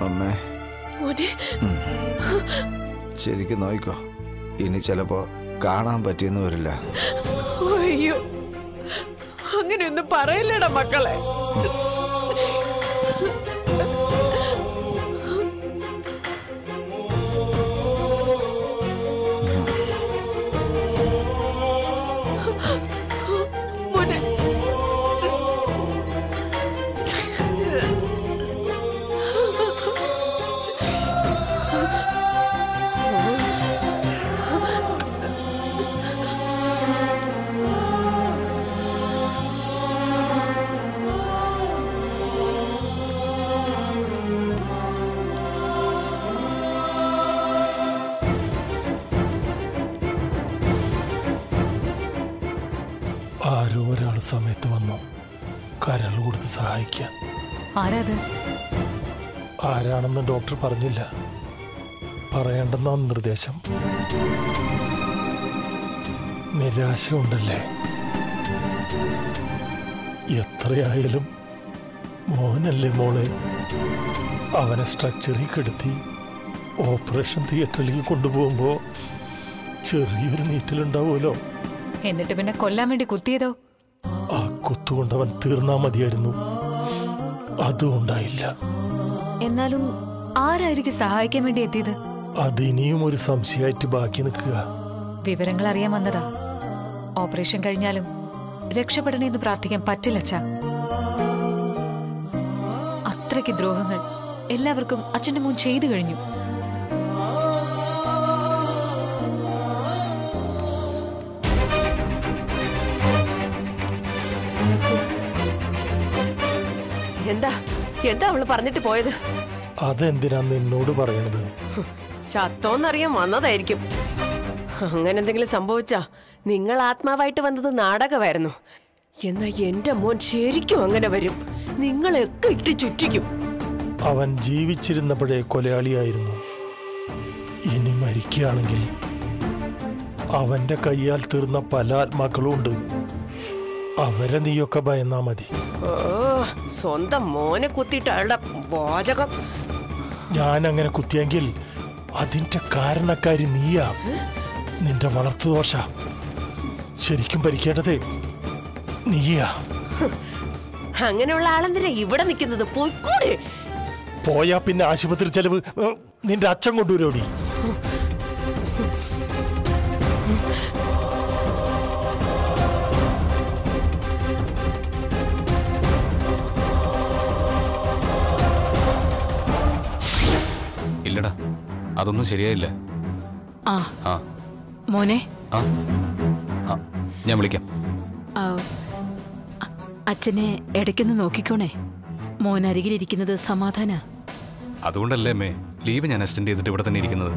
അമ്മേ മോനെ ശരിക്കും നോയിക്കോ ഇനി ചിലപ്പോ കാണാൻ പറ്റിയെന്ന് വരില്ല അയ്യോ അങ്ങനെയൊന്നും പറയല്ലടാ മക്കളെ മോനെ ആരോ ഒരാൾ സമയത്ത് വന്നു കരൾ കൊടുത്ത് സഹായിക്കാൻ ആരാത് ആരാണെന്ന് ഡോക്ടർ പറഞ്ഞില്ല പറയേണ്ടെന്ന നിർദ്ദേശം നിരാശ ഉണ്ടല്ലേ എത്രയായാലും മോഹനല്ലേ മോളെ അവനെ സ്ട്രക്ചറിൽ കെടുത്തി ഓപ്പറേഷൻ തിയേറ്ററിലേക്ക് കൊണ്ടുപോകുമ്പോൾ ചെറിയൊരു നീറ്റലുണ്ടാവുമല്ലോ എന്നിട്ട് പിന്നെ കൊല്ലാൻ വേണ്ടി കുത്തിയതോ ആ കുത്തുകൊണ്ടവൻ തീർന്നാ മതിയായിരുന്നു അതും ഉണ്ടായില്ല എന്നാലും ആരായിരിക്കും സഹായിക്കാൻ വേണ്ടി എത്തിയത് അതിനിയും ഒരു സംശയമായിട്ട് ബാക്കി നിൽക്കുക വിവരങ്ങൾ അറിയാൻ വന്നതാ ഓപ്പറേഷൻ കഴിഞ്ഞാലും രക്ഷപ്പെടണേന്ന് പ്രാർത്ഥിക്കാൻ പറ്റില്ല അച്ഛാ അത്രയ്ക്ക് ദ്രോഹങ്ങൾ എല്ലാവർക്കും അച്ഛന്റെ മുൻ ചെയ്തു കഴിഞ്ഞു എന്താ എന്താ അവള് പറഞ്ഞിട്ട് പോയത് അതെന്തിനാ നിന്നോട് പറയണത് ചത്തോന്നറിയാൻ വന്നതായിരിക്കും അങ്ങനെ എന്തെങ്കിലും സംഭവിച്ചാ നിങ്ങൾ ആത്മാവായിട്ട് വന്നത് നാടകമായിരുന്നു എന്നാ എന്റെ മോൻ ശരിക്കും അങ്ങനെ വരും നിങ്ങളെയൊക്കെ ഇട്ട് ചുറ്റിക്കും അവൻ ജീവിച്ചിരുന്നപ്പോഴേ കൊലയാളിയായിരുന്നു ഇനി മരിക്കുകയാണെങ്കിൽ അവന്റെ കയ്യാൽ തീർന്ന പല ആത്മാക്കളും ഉണ്ട് അവരെ നീയൊക്കെ ഭയന്നാ മതി ഓ സ്വന്തം മോനെ കുത്തിയിട്ട് അയാളുടെ വാചകം ഞാൻ അങ്ങനെ കുത്തിയെങ്കിൽ അതിന്റെ കാരണക്കാരി നീയാ നിന്റെ വളർത്തുദോഷ ശരിക്കും ഭരിക്കേണ്ടതേ നീയാ അങ്ങനെയുള്ള ആളെന്തിനാ ഇവിടെ നിൽക്കുന്നത് പൊയ്ക്കൂടെ പോയാ പിന്നെ ആശുപത്രി ചെലവ് ഏ, നിന്റെ അച്ഛൻ കൊണ്ടുവരോടി ഇല്ലടാ അതൊന്നും ശരിയായില്ല ആ ആ മോനെ ആ ആ ഞാൻ വിളിക്കാം ആ, അ- അച്ഛനെ ഇടയ്ക്കൊന്ന് നോക്കിക്കോണേ മോൻ അരികിലിരിക്കുന്നത് സമാധാന അതുകൊണ്ടല്ലേ അമ്മേ ലീവ് ഞാൻ അറ്റൻഡ് ചെയ്തിട്ട് ഇവിടെ തന്നെ ഇരിക്കുന്നത്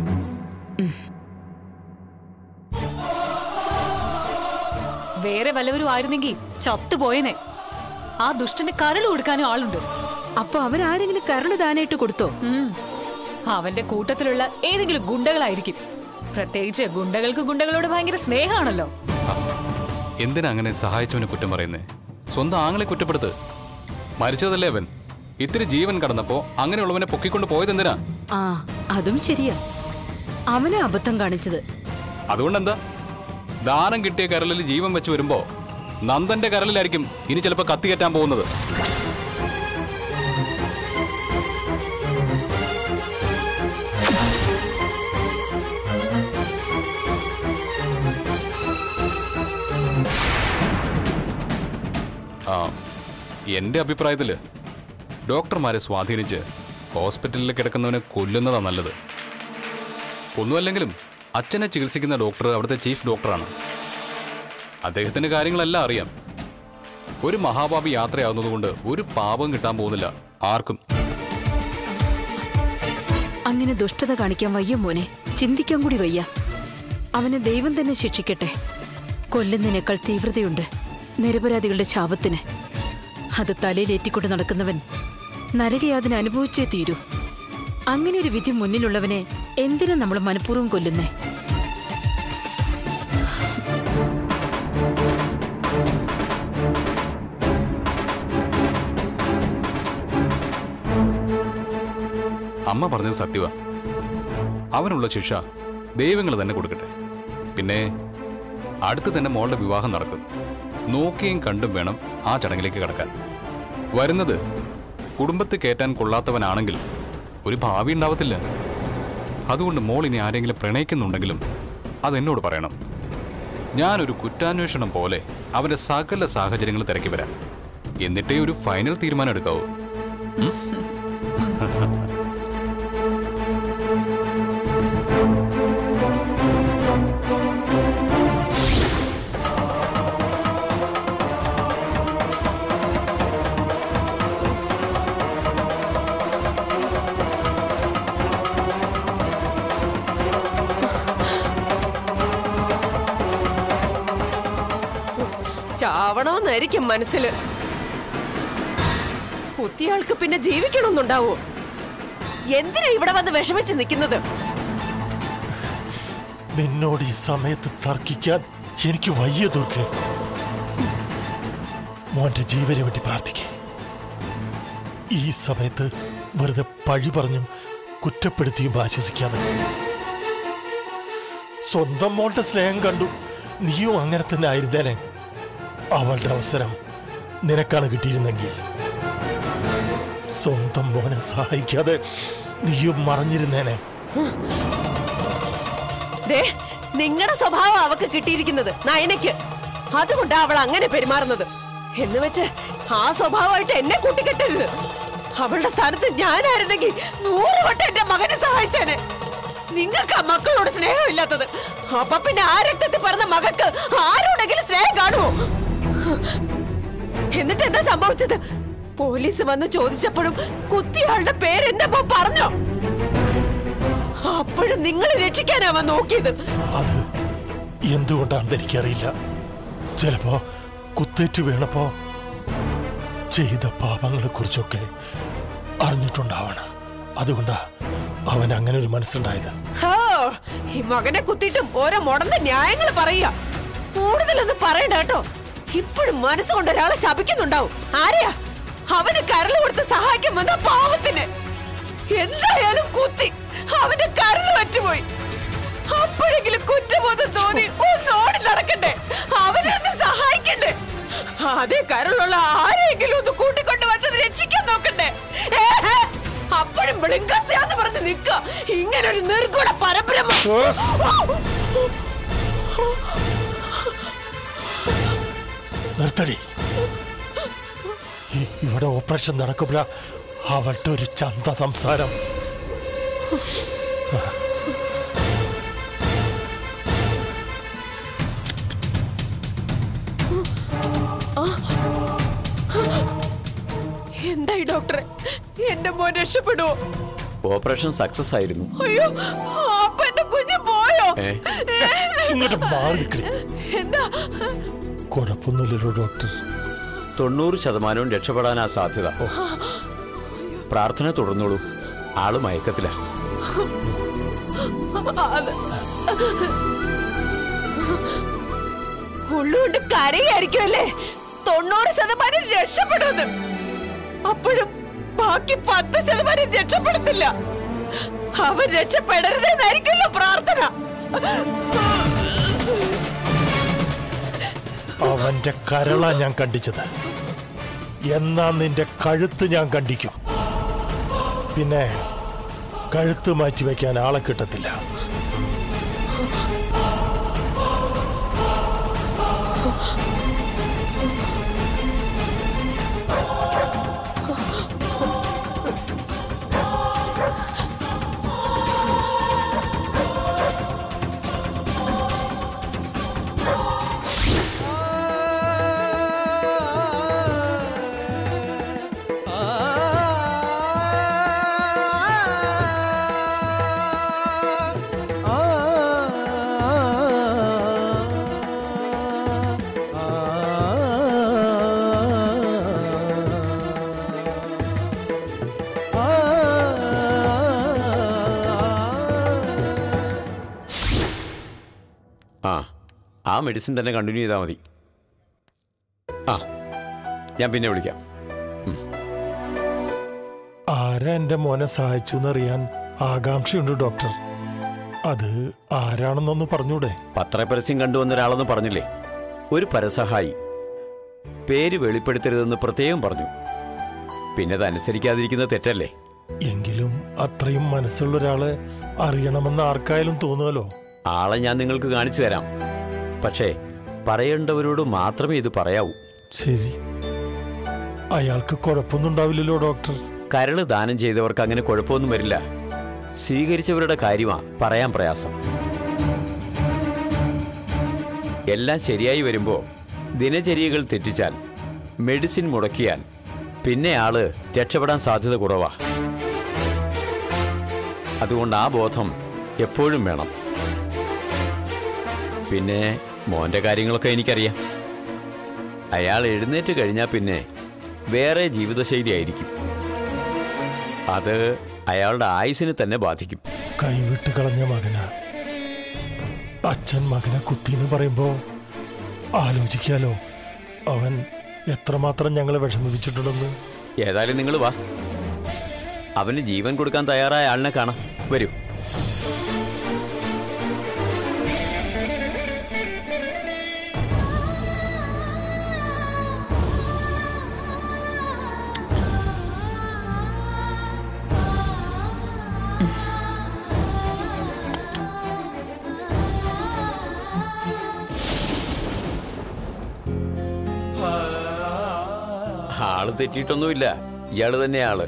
വേറെ വല്ലവരും ആയിരുന്നെങ്കിൽ ചത്തുപോയനെ ആ ദുഷ്ടന് കരൾ കൊടുക്കാനും ആളുണ്ട് അപ്പൊ അവരാരെങ്കിലും കരള് ദാനായിട്ട് കൊടുത്തോ ഉം. അവന്റെ കൂട്ടത്തിലുള്ള ഏതെങ്കിലും ഗുണ്ടകളായിരിക്കും പ്രത്യേകിച്ച് ഗുണ്ടകൾക്ക് ഗുണ്ടകളോട് ഭയങ്കര സ്നേഹമാണല്ലോ ആ, എന്തിനാ അങ്ങനെ സഹായിച്ചവനെ കുറ്റം പറയുന്നേ സ്വന്തം ആങ്ങളെ കുറ്റപ്പെടുത്ത് മരിച്ചതല്ലേ അവൻ ഇത്തിരി ജീവൻ കടന്നപ്പോ അങ്ങനെയുള്ളവനെ പൊക്കിക്കൊണ്ട് പോയതെന്തിനാ ആ അതും ശരിയാ അവനെ അബദ്ധം കാണിച്ചത് അതുകൊണ്ടെന്താ ദാനം കിട്ടിയ കരളിൽ ജീവൻ വെച്ച് വരുമ്പോ നന്ദന്റെ കരളിലായിരിക്കും ഇനി ചിലപ്പോ കത്തികയറ്റാൻ പോകുന്നത് ആ എന്റെ അഭിപ്രായത്തില് ഡോക്ടർമാരെ സ്വാധീനിച്ച് ഹോസ്പിറ്റലിൽ കിടക്കുന്നവനെ കൊല്ലുന്നതാ നല്ലത് ഒന്നുമല്ലെങ്കിലും അച്ഛനെ ചികിത്സിക്കുന്ന ഡോക്ടർ അവിടുത്തെ ചീഫ് ഡോക്ടറാണ് അദ്ദേഹത്തിന് കാര്യങ്ങളെല്ലാം അറിയാം ഒരു മഹാപാപി യാത്രയാവുന്നതുകൊണ്ട് ഒരു പാപം കിട്ടാൻ പോകുന്നില്ല ആർക്കും അങ്ങനെ ദുഷ്ടത കാണിക്കാൻ വയ്യ മോനെ ചിന്തിക്കാൻ കൂടി വയ്യ അവനെ ദൈവം തന്നെ ശിക്ഷിക്കട്ടെ കൊല്ലുന്നതിനേക്കാൾ തീവ്രതയുണ്ട് നിരപരാധികളുടെ ശാപത്തിന് അത് തലയിലേറ്റിക്കൊണ്ട് നടക്കുന്നവൻ നരകയാതന അനുഭവിച്ചേ തീരൂ അങ്ങനെ ഒരു വിധി മുന്നിലുള്ളവനെ എന്തിനാ നമ്മൾ മനഃപൂർവ്വം കൊല്ലുന്നേ അമ്മ പറഞ്ഞത് സത്യവാ അവനുള്ള ശിക്ഷ ദൈവങ്ങൾ തന്നെ കൊടുക്കട്ടെ പിന്നെ അടുത്ത് തന്നെ മോളുടെ വിവാഹം നടക്കും നോക്കിയും കണ്ടും വേണം ആ ചടങ്ങിലേക്ക് കടക്കാൻ വരുന്നത് കുടുംബത്തിൽ കയറ്റാൻ കൊള്ളാത്തവനാണെങ്കിൽ ഒരു ഭാവി ഉണ്ടാവത്തില്ല അതുകൊണ്ട് മോൾ ഇനി ആരെങ്കിലും പ്രണയിക്കുന്നുണ്ടെങ്കിലും അതെന്നോട് പറയണം ഞാനൊരു കുറ്റാന്വേഷണം പോലെ അവന്റെ സകല സാഹചര്യങ്ങൾ തിരക്കി വരാം എന്നിട്ടേ ഒരു ഫൈനൽ തീരുമാനം എടുക്കാവൂ ചാവണമെന്നായിരിക്കും മനസ്സില് കുത്തിയാൾക്ക് പിന്നെ ജീവിക്കണമെന്നുണ്ടാവോ എന്തിനാ ഇവിടെ വന്ന് വിഷമിച്ച് നിൽക്കുന്നത് നിന്നോട് ഈ സമയത്ത് തർക്കിക്കാൻ എനിക്ക് വയ്യ ദുർഗെ മോന്റെ ജീവന് വേണ്ടി പ്രാർത്ഥിക്കേ ഈ സമയത്ത് വെറുതെ പഴി പറഞ്ഞും കുറ്റപ്പെടുത്തിയും ആശ്വസിക്കാതെ സ്വന്തം മോളുടെ സ്നേഹം കണ്ടു നീയും അങ്ങനെ തന്നെ ആയിരുന്നേനെ അവളുടെ അവസരം നിനക്കാണ് കിട്ടിയിരുന്നെങ്കിൽ സ്വന്തം മോനെ സഹായിക്കാതെ നീയും മറഞ്ഞിരുന്നേനെ ദേ നിങ്ങളുടെ സ്വഭാവം അവക്ക് കിട്ടിയിരിക്കുന്നത് നയനയ്ക്ക് അതുകൊണ്ടാ അവൾ അങ്ങനെ പെരുമാറുന്നത് എന്ന് വെച്ച് ആ സ്വഭാവമായിട്ട് എന്നെ കൂട്ടിക്കെട്ടരുത് അവളുടെ സ്ഥാനത്ത് ഞാനായിരുന്നെങ്കിൽ നൂറ് വട്ടം എന്റെ മകനെ സഹായിച്ചേനെ നിങ്ങൾക്ക് ആ മക്കളോട് സ്നേഹമില്ലാത്തത് അപ്പൊ പിന്നെ ആ രക്തത്തിൽ പറഞ്ഞ മകൾക്ക് ആരോടെങ്കിലും സ്നേഹം കാണുമോ എന്നിട്ട് എന്താ സംഭവിച്ചത് പോലീസ് വന്ന് ചോദിച്ചപ്പോഴും കുത്തിയാളുടെ പേര് എന്റെ അമ്മ പറഞ്ഞോ അപ്പോഴും നിങ്ങൾ രക്ഷിക്കാനാവാൻ നോക്കിയത് അത് എന്തുകൊണ്ടാണെന്ന് എനിക്കറിയില്ല ചിലപ്പോ കുത്തേറ്റ് വീണപ്പോ ചെയ്ത പാപങ്ങളെ കുറിച്ചൊക്കെ അറിഞ്ഞിട്ടുണ്ടാവണം അതുകൊണ്ടാ അവൻ അങ്ങനെ ഒരു മനസ്സുണ്ടായത് ഹോ, ഈ മകനെ കുത്തിയിട്ടും ഓരോ മുടന്ന ന്യായങ്ങൾ പറയുക കൂടുതലൊന്നും പറയണ്ട കേട്ടോ ഇപ്പോഴും മനസ്സുകൊണ്ട് ഒരാളെ ശപിക്കുന്നുണ്ടാവും ആരെയാ അവന് കരൾ കൊടുത്ത് സഹായിക്കാൻ വന്ന പാവത്തിന് എന്തായാലും കുത്തി അവന്റെ കരൾ പറ്റുപോയി അപ്പോഴെങ്കിലും കുറ്റബോധം തോന്നി ഒന്ന് ഓടി നടക്കണ്ടേ അവനെ ഒന്ന് സഹായിക്കണ്ടേ അതേ കരളുള്ള ആരെയെങ്കിലും ഒന്ന് കൂട്ടിക്കൊണ്ട് വന്നത് രക്ഷിക്കാൻ നോക്കണ്ടേ ഏ, ഏ, അപ്പോഴും ബ്ലിങ്കസ്യാന്ന് പറഞ്ഞ് നിക്ക ഇങ്ങനെ ഒരു നിർഗുണ പരബ്രഹ്മ നിർത്തടി ഇ- ഇവിടെ ഓപ്പറേഷൻ നടക്കുമ്പോഴാ അവളുടെ ഒരു ചന്ത സംസാരം എന്തായി ഡോക്ടറെ എന്റെ മോൻ രക്ഷപ്പെടുവോ ഓപ്പറേഷൻ സക്സസ് ആയിരുന്നു അയ്യോ അപ്പൊ എന്റെ കുഞ്ഞ് പോയോ ഏ? ഇങ്ങോട്ട് മാറി നിൽക്കടി എന്താ കുഴപ്പമൊന്നുമില്ലല്ലോ ഡോക്ടർ തൊണ്ണൂറ് ശതമാനവും രക്ഷപ്പെടാനാ സാധ്യത പ്രാർത്ഥന തുടർന്നോളൂ ആള് മയക്കത്തില അത് ഉള്ളുകൊണ്ട് കരയായിരിക്കും അല്ലേ തൊണ്ണൂറ് ശതമാനം രക്ഷപ്പെടുമെന്ന് അപ്പോഴും ബാക്കി പത്ത് ശതമാനം രക്ഷപ്പെടത്തില്ല അവൻ രക്ഷപ്പെടരുതെന്നായിരിക്കുമല്ലോ പ്രാർത്ഥന അവന്റെ കരള ഞാൻ കണ്ടിച്ചത് എന്നാ നിന്റെ കഴുത്ത് ഞാൻ കണ്ടിക്കും പിന്നെ കഴുത്ത് മാറ്റി വയ്ക്കാൻ ആളെ കിട്ടത്തില്ല ആ ആ മെഡിസിൻ തന്നെ കണ്ടിന്യൂ ചെയ്താൽ മതി ആ ഞാൻ പിന്നെ വിളിക്കാം ആരാ എൻ്റെ മോനെ സഹായിച്ചു എന്നറിയാൻ ആകാംക്ഷയുണ്ട് ഡോക്ടർ അത് ആരാണെന്നൊന്ന് പറഞ്ഞൂടെ പത്രപരസ്യം കണ്ടുവന്ന ഒരാളെന്ന് പറഞ്ഞില്ലേ ഒരു പരസഹായി പേര് വെളിപ്പെടുത്തരുതെന്ന് പ്രത്യേകം പറഞ്ഞു പിന്നെ അത് അനുസരിക്കാതിരിക്കുന്നത് തെറ്റല്ലേ എങ്കിലും അത്രയും മനസ്സുള്ള ഒരാളെ അറിയണമെന്ന് ആർക്കായാലും തോന്നുമല്ലോ ആളെ ഞാൻ നിങ്ങൾക്ക് കാണിച്ചു തരാം പക്ഷേ പറയേണ്ടവരോട് മാത്രമേ ഇത് പറയാവൂ ശരി അയാൾക്ക് കുഴപ്പമൊന്നും ഉണ്ടാവില്ലല്ലോ ഡോക്ടർ കരള് ദാനം ചെയ്തവർക്ക് അങ്ങനെ കുഴപ്പമൊന്നും വരില്ല സ്വീകരിച്ചവരുടെ കാര്യമാ പറയാൻ പ്രയാസം എല്ലാം ശരിയായി വരുമ്പോ ദിനചര്യകൾ തെറ്റിച്ചാൽ മെഡിസിൻ മുടക്കിയാൽ പിന്നെ ആള് രക്ഷപ്പെടാൻ സാധ്യത കുറവാ അതുകൊണ്ട് ആ ബോധം എപ്പോഴും വേണം പിന്നെ മോന്റെ കാര്യങ്ങളൊക്കെ എനിക്കറിയാം അയാൾ എഴുന്നേറ്റ് കഴിഞ്ഞാൽ പിന്നെ വേറെ ജീവിതശൈലി ആയിരിക്കും അത് അയാളുടെ ആയുസിനെ തന്നെ ബാധിക്കും കൈവിട്ട് കളഞ്ഞ മകനാ അച്ഛൻ മകനെ കുത്തിന്ന് പറയുമ്പോ ആലോചിക്കാലോ അവൻ എത്രമാത്രം ഞങ്ങളെ വിഷമിപ്പിച്ചിട്ടുണ്ടെന്ന് ഏതായാലും നിങ്ങൾ വാ അവന് ജീവൻ കൊടുക്കാൻ തയ്യാറായ ആളിനെ കാണാം വരൂ ആള് തെറ്റിയിട്ടൊന്നുമില്ല ഇയാള് തന്നെ ആള്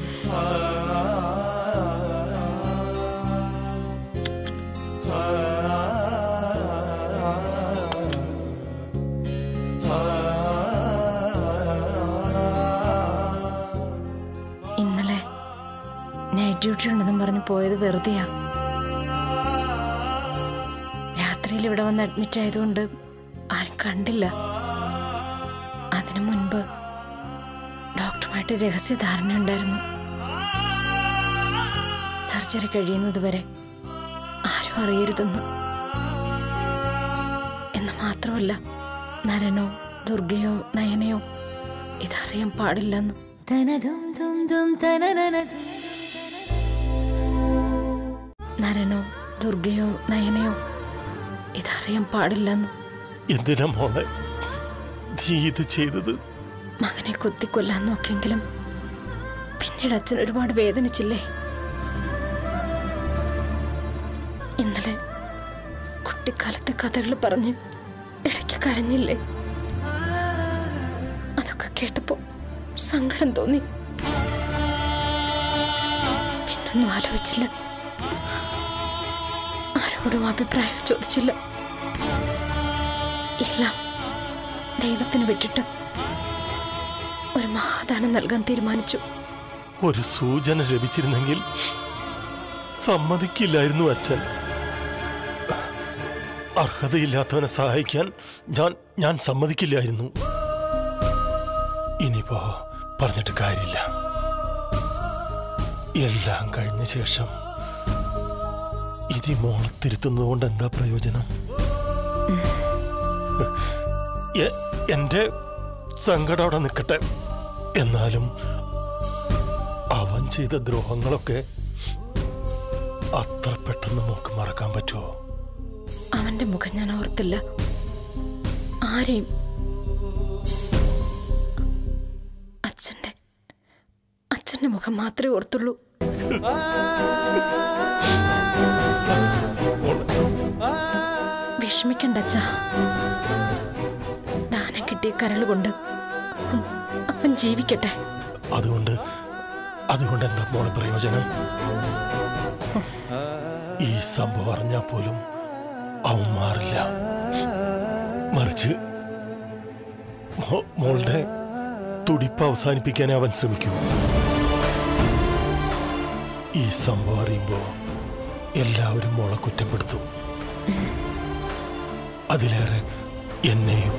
ഇന്നലെ നൈറ്റ് ഡ്യൂട്ടി ഉണ്ടെന്നും പറഞ്ഞ് പോയത് വെറുതെയാ രാത്രിയിൽ ഇവിടെ വന്ന് അഡ്മിറ്റ് ആയതുകൊണ്ട് ആരും കണ്ടില്ല അതിനു മുൻപ് ഡോക്ടറുമായിട്ട് രഹസ്യ ധാരണ ഉണ്ടായിരുന്നു സർജറി കഴിയുന്നത് വരെ ആരും അറിയരുതെന്ന് എന്ന് മാത്രമല്ല നരനോ ദുർഗയോ നയനയോ ഇതറിയാൻ പാടില്ലെന്ന് നരനോ ദുർഗയോ നയനയോ ഇതറിയാൻ പാടില്ലെന്ന് എന്തിനാ മോളെ നീ ഇത് ചെയ്തത് മകനെ കുത്തിക്കൊല്ലാൻ നോക്കിയെങ്കിലും പിന്നീട് അച്ഛൻ ഒരുപാട് വേദനിച്ചില്ലേ ഇന്നലെ കുട്ടിക്കാലത്തെ കഥകൾ പറഞ്ഞ് ഇടയ്ക്ക് കരഞ്ഞില്ലേ അതൊക്കെ കേട്ടപ്പോ സങ്കടം തോന്നി പിന്നൊന്നും ആലോചിച്ചില്ല ആരോടും അഭിപ്രായം ചോദിച്ചില്ല എല്ലാം ദൈവത്തിന് വിട്ടിട്ട് ഒരു മഹാദാനം നൽകാൻ തീരുമാനിച്ചു ഒരു സൂചന ലഭിച്ചിരുന്നെങ്കിൽ സമ്മതിക്കില്ലായിരുന്നു അച്ഛൻ അർഹതയില്ലാത്തവനെ സഹായിക്കാൻ ഞാൻ ഞാൻ സമ്മതിക്കില്ലായിരുന്നു ഇനിയിപ്പോ പറഞ്ഞിട്ട് കാര്യമില്ല എല്ലാം കഴിഞ്ഞ ശേഷം ഇനി മോളെ തിരുത്തുന്നത് കൊണ്ട് എന്താ പ്രയോജനം എ- എന്റെ സങ്കടം അവിടെ നിൽക്കട്ടെ എന്നാലും അവൻ ചെയ്ത ദ്രോഹങ്ങളൊക്കെ അത്ര പെട്ടെന്ന് നോക്ക് മറക്കാൻ പറ്റുമോ അവന്റെ മുഖം ഞാൻ ഓർത്തില്ല ആരെയും അച്ഛന്റെ അച്ഛന്റെ മുഖം മാത്രമേ ഓർത്തുള്ളൂ വിഷമിക്കണ്ട അച്ഛ ദാനം കിട്ടിയ കരളുകൊണ്ട് അവൻ ജീവിക്കട്ടെ അതുകൊണ്ട് അതുകൊണ്ട് എന്താ മോളെ പ്രയോജനം ഈ സംഭവം അറിഞ്ഞാൽ പോലും അവൻ മാറില്ല മറിച്ച് മോ- മോളുടെ തുടിപ്പ് അവസാനിപ്പിക്കാനേ അവൻ ശ്രമിക്കൂ ഈ സംഭവം അറിയുമ്പോ എല്ലാവരും മോളെ കുറ്റപ്പെടുത്തും അതിലേറെ എന്നെയും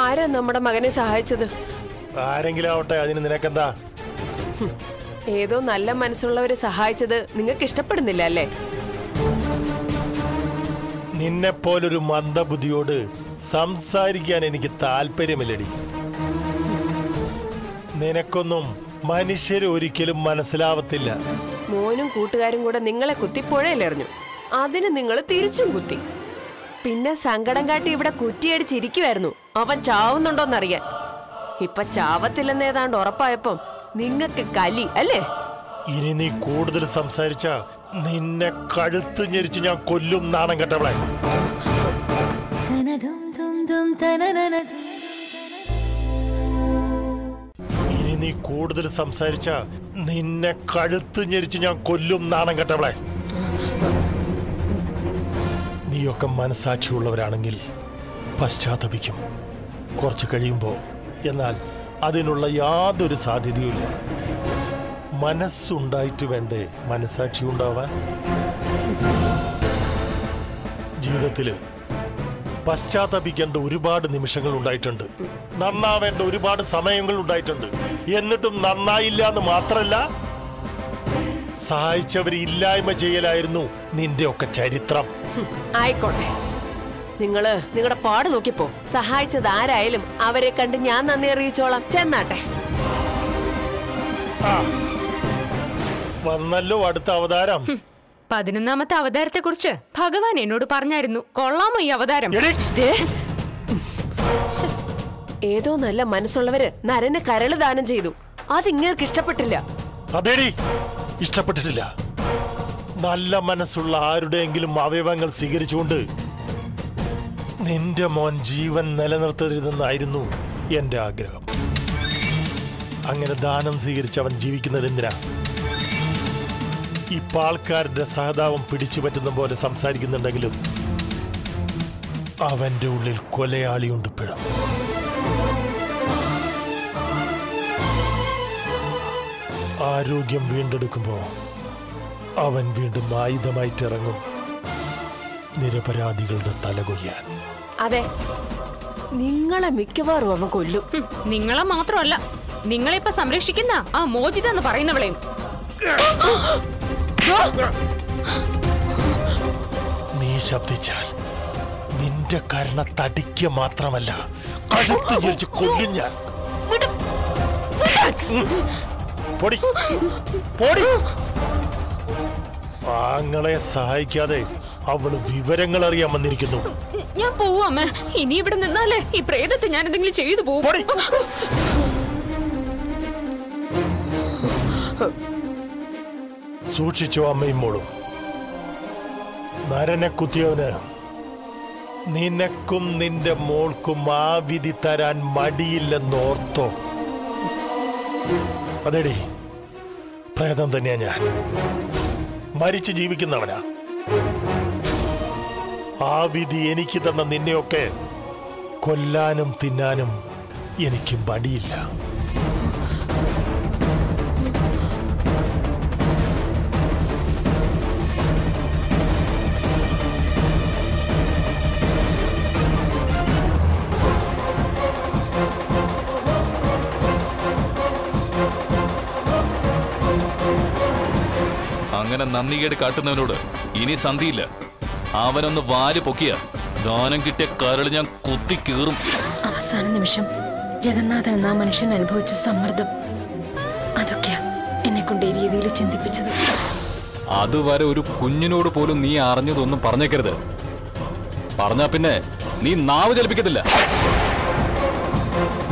ആരാ നമ്മുടെ മകനെ സഹായിച്ചത് ആരെങ്കിലും ആവട്ടെ അതിന് നിനക്കെന്താ ഏതോ നല്ല മനസ്സുള്ളവരെ സഹായിച്ചത് നിങ്ങൾക്ക് ഇഷ്ടപ്പെടുന്നില്ല അല്ലേ നിന്നെപ്പോലൊരു മന്ദബുദ്ധിയോട് സംസാരിക്കാൻ എനിക്ക് താല്പര്യമില്ലടി നിനക്കൊന്നും മനുഷ്യരെ ഒരിക്കലും മനസ്സിലാവത്തില്ല മോനും കൂട്ടുകാരും കൂടെ നിങ്ങളെ കുത്തി പുഴയിലെറിഞ്ഞു അതിന് നിങ്ങൾ തിരിച്ചും കുത്തി പിന്നെ സങ്കടം കാട്ടി ഇവിടെ കുറ്റിയടിച്ചിരിക്കുമായിരുന്നു അവൻ ചാവുന്നുണ്ടോന്നറിയാൻ ഇപ്പൊ ചാവത്തില്ലെന്ന് ഏതാണ്ട് ഉറപ്പായപ്പം നിങ്ങക്ക് കലി അല്ലേ ഇനി നീ കൂടുതൽ സംസാരിച്ച നിന്നെ കഴുത്ത് ഞെരിച്ച് ഞാൻ കൊല്ലും നാണം കെട്ടവളെ ഇനി നീ കൂടുതൽ സംസാരിച്ച നിന്നെ കഴുത്ത് ഞെരിച്ച് ഞാൻ കൊല്ലും നാണം കെട്ടവളെ നീയൊക്കെ മനസാക്ഷിയുള്ളവരാണെങ്കിൽ പശ്ചാത്തപിക്കും കുറച്ച് കഴിയുമ്പോൾ എന്നാൽ അതിനുള്ള യാതൊരു സാധ്യതയുമില്ല മനസ്സുണ്ടായിട്ട് വേണ്ടേ മനസാക്ഷി ഉണ്ടാവാൻ ജീവിതത്തില് പശ്ചാത്തപിക്കേണ്ട ഒരുപാട് നിമിഷങ്ങൾ ഉണ്ടായിട്ടുണ്ട് നന്നാവേണ്ട ഒരുപാട് സമയങ്ങൾ ഉണ്ടായിട്ടുണ്ട് എന്നിട്ടും നന്നായില്ല എന്ന് മാത്രല്ല സഹായിച്ചവരെ ഇല്ലായ്മ ചെയ്യലായിരുന്നു നിന്റെ ഒക്കെ ചരിത്രം ഹും, ആയിക്കോട്ടെ നിങ്ങള് നിങ്ങളുടെ പാട് നോക്കിപ്പോ സഹായിച്ചത് ആരായാലും അവരെ കണ്ട് ഞാൻ നന്ദി അറിയിച്ചോളാം ചെന്നാട്ടെ ആ വന്നല്ലോ അടുത്ത അവതാരം പതിനൊന്നാമത്തെ അവതാരത്തെ കുറിച്ച് ഭഗവാൻ എന്നോട് പറഞ്ഞായിരുന്നു കൊള്ളാമോ ഈ അവതാരം എടി, ദേ. ഏതോ നല്ല മനസ്സുള്ളവര് നരന് കരള് ദാനം ചെയ്തു അതിങ്ങേർക്ക് ഇഷ്ടപ്പെട്ടില്ല അതേടി ഇഷ്ടപ്പെട്ടിട്ടില്ല നല്ല മനസ്സുള്ള ആരുടെയെങ്കിലും അവയവങ്ങൾ സ്വീകരിച്ചുകൊണ്ട് നിന്റെ മോൻ ജീവൻ നിലനിർത്തരുതെന്നായിരുന്നു എന്റെ ആഗ്രഹം അങ്ങനെ ദാനം സ്വീകരിച്ച് അവൻ ജീവിക്കുന്നത് എന്തിനാ ഇപ്പൊ ആൾക്കാരുടെ സഹതാപം പിടിച്ചു പറ്റുന്ന പോലെ സംസാരിക്കുന്നുണ്ടെങ്കിലും അവന്റെ ഉള്ളിൽ കൊലയാളിയുണ്ട് പിഴം ആരോഗ്യം വീണ്ടെടുക്കുമ്പോൾ അവൻ വീണ്ടും ആയുധമായിട്ട് ഇറങ്ങും നിരപരാധികളുടെ തലകൊയ്യാൻ അതെ നിങ്ങളെ മിക്കവാറും അവൻ കൊല്ലും ഹും, നിങ്ങളെ മാത്രമല്ല നിങ്ങളെ ഇപ്പൊ സംരക്ഷിക്കുന്ന ആ മോചിത എന്ന് പറയുന്നവളെയും നീ ശബ്ദിച്ചാൽ നിന്റെ കരണ തടിക്ക് മാത്രമല്ല കഴുത്ത് ചിരിച്ച് കൊല്ലും ഞാൻ ഉം. പൊടി പൊടി ആങ്ങളെ സഹായിക്കാതെ അവള് വിവരങ്ങൾ അറിയാൻ വന്നിരിക്കുന്നു ഞാൻ പോവാമേ ഇനി ഇവിടെ നിന്നാലേ ഈ പ്രേതത്തെ ഞാൻ എന്തെങ്കിലും ചെയ്തു പോകും പൊടി സൂക്ഷിച്ചോ അമ്മയും മോളും നരനെ കുത്തിയവന് നിനക്കും നിന്റെ മോൾക്കും ആ വിധി തരാൻ മടിയില്ലെന്നോർത്തോ അതെടി പ്രേതം തന്നെയാ ഞാൻ മരിച്ച് ജീവിക്കുന്നവനാ ആ വിധി എനിക്ക് തന്ന നിന്നെയൊക്കെ കൊല്ലാനും തിന്നാനും എനിക്ക് മടിയില്ല അങ്ങനെ നന്ദികേട് കാട്ടുന്നവനോട് ഇനി സന്ധിയില്ല അവനൊന്ന് വാല് പൊക്കിയ ദാനം കിട്ടിയ കരൾ ഞാൻ കുത്തി കീറും അവസാന നിമിഷം ജഗന്നാഥൻ എന്ന ആ മനുഷ്യൻ അനുഭവിച്ച സമ്മർദ്ദം അതൊക്കെയാ എന്നെ കൊണ്ട് ഈ രീതിയിൽ ചിന്തിപ്പിച്ചത് അതുവരെ ഒരു കുഞ്ഞിനോട് പോലും നീ അറിഞ്ഞതൊന്നും പറഞ്ഞേക്കരുത് പറഞ്ഞാ പിന്നെ നീ നാവ് ചലിപ്പിക്കത്തില്ല